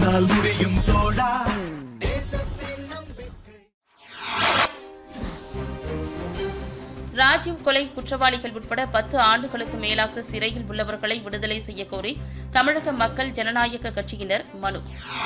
உன்னால் முடியும் தோழா ராஜீவ் கொலை குற்றவாளிகள் உட்பட பத்து ஆண்டுகளுக்கு மேலாக சிறையில் உள்ளவர்களை விடுதலை செய்யக் கோரி தமிழக மக்கள் ஜனநாயக கட்சியினர் மனு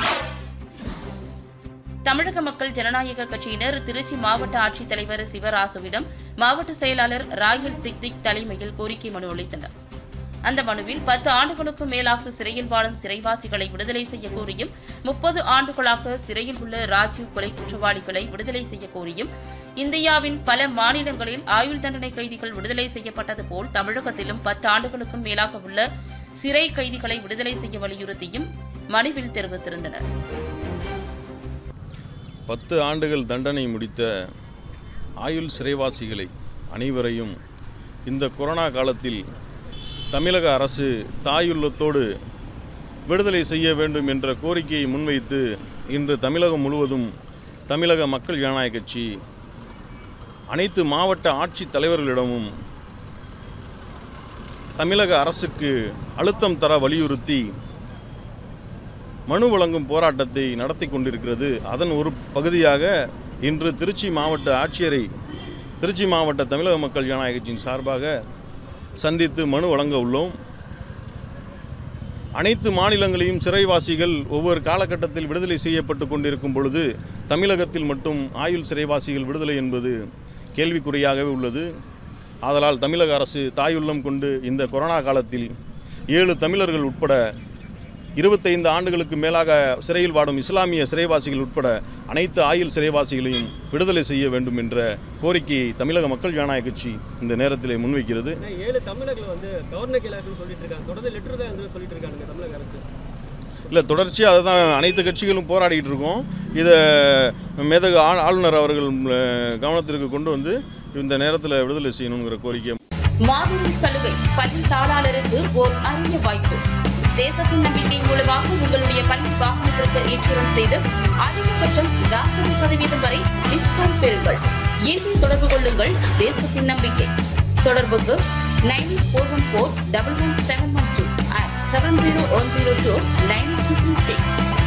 தமிழக மக்கள் ஜனநாயக கட்சியினர் திருச்சி மாவட்ட ஆட்சித்தலைவர் சிவராசுவிடம் மாவட்ட செயலாளர் ராயல் சிக்திக் தலைமையில் கோரிக்கை மனு அளித்தனர் அந்த மனுவில் பத்து ஆண்டுகளுக்கும் மேலாக சிறையில் வாழும் சிறைவாசிகளை விடுதலை செய்ய கோரியும் முப்பது ஆண்டுகளாக சிறையில் உள்ள ராஜீவ் கொலை குற்றவாளிகளை விடுதலை செய்ய கோரியும் இந்தியாவின் பல மாநிலங்களில் ஆயுள் தண்டனை கைதிகள் விடுதலை செய்யப்பட்டது போல் தமிழகத்திலும் பத்து ஆண்டுகளுக்கும் மேலாக உள்ள சிறை கைதிகளை விடுதலை செய்ய வலியுறுத்தியும் மனுவில் தெரிவித்திருந்தனர் பத்து ஆண்டுகள் தண்டனை முடித்த ஆயுள் சிறைவாசிகளை அனைவரையும் இந்த கொரோனா காலத்தில் தமிழக அரசு தாயுள்ளத்தோடு விடுதலை செய்ய வேண்டும் என்ற கோரிக்கையை முன்வைத்து இன்று தமிழகம் முழுவதும் தமிழக மக்கள் ஜனநாயக கட்சி அனைத்து மாவட்ட ஆட்சித் தலைவர்களிடமும் தமிழக அரசுக்கு அழுத்தம் தர வலியுறுத்தி மனு வழங்கும் போராட்டத்தை நடத்தி கொண்டிருக்கிறது அதன் ஒரு பகுதியாக இன்று திருச்சி மாவட்ட ஆட்சியரை திருச்சி மாவட்ட தமிழக மக்கள் ஜனநாயக கட்சியின் சார்பாக சந்தித்து மனு வழங்க உள்ளோம் அனைத்து மாநிலங்களையும் சிறைவாசிகள் ஒவ்வொரு காலகட்டத்தில் விடுதலை செய்யப்பட்டு கொண்டிருக்கும் பொழுது தமிழகத்தில் மட்டும் ஆயுள் சிறைவாசிகள் விடுதலை என்பது கேள்விக்குறியாகவே உள்ளது ஆதலால் தமிழக அரசு தாயுள்ளம் கொண்டு இந்த கொரோனா காலத்தில் ஏழு தமிழர்கள் உட்பட இருபத்தைந்து ஆண்டுகளுக்கு மேலாக சிறையில் வாடும் இஸ்லாமிய சிறைவாசிகள் உட்பட அனைத்து ஆயுள் சிறைவாசிகளையும் விடுதலை செய்ய வேண்டும் என்ற கோரிக்கையை தமிழக மக்கள் ஜனநாயக கட்சி இந்த நேரத்தில் முன்வைக்கிறது ஏன்னா ஏழு தமிழர்கள் வந்து கவர்னர் கைலாசம் சொல்லிட்டு இருக்காங்க தொடர்ந்து லெட்டர் தான் வந்து சொல்லிட்டு இருக்காங்க தமிழக அரசு இல்லை தொடர்ச்சியாக அதை தான் அனைத்து கட்சிகளும் போராடிட்டு இருக்கோம் இதை மேதகு ஆ- ஆளுநர் அவர்கள் அஹ், கவனத்திற்கு கொண்டு வந்து இந்த நேரத்தில் விடுதலை செய்யணுங்கிற கோரிக்கை மாபெரும் சலுகை பள்ளி தாளாளருக்கு ஓர் அரிய வாய்ப்பு தேசத்தின் நம்பிக்கை மூலமாக உங்களுடைய பள்ளி வாகனத்திற்கு இன்சூரன்ஸ் செய்து அதிகபட்சம் நாற்பது சதவீதம் வரை டிஸ்கவுண்ட் பெறுங்கள் இன்று தொடர்பு கொள்ளுங்கள் தேசத்தின் நம்பிக்கை தொடர்புக்கு nine four one four double one seven one two seven zero one zero two nine six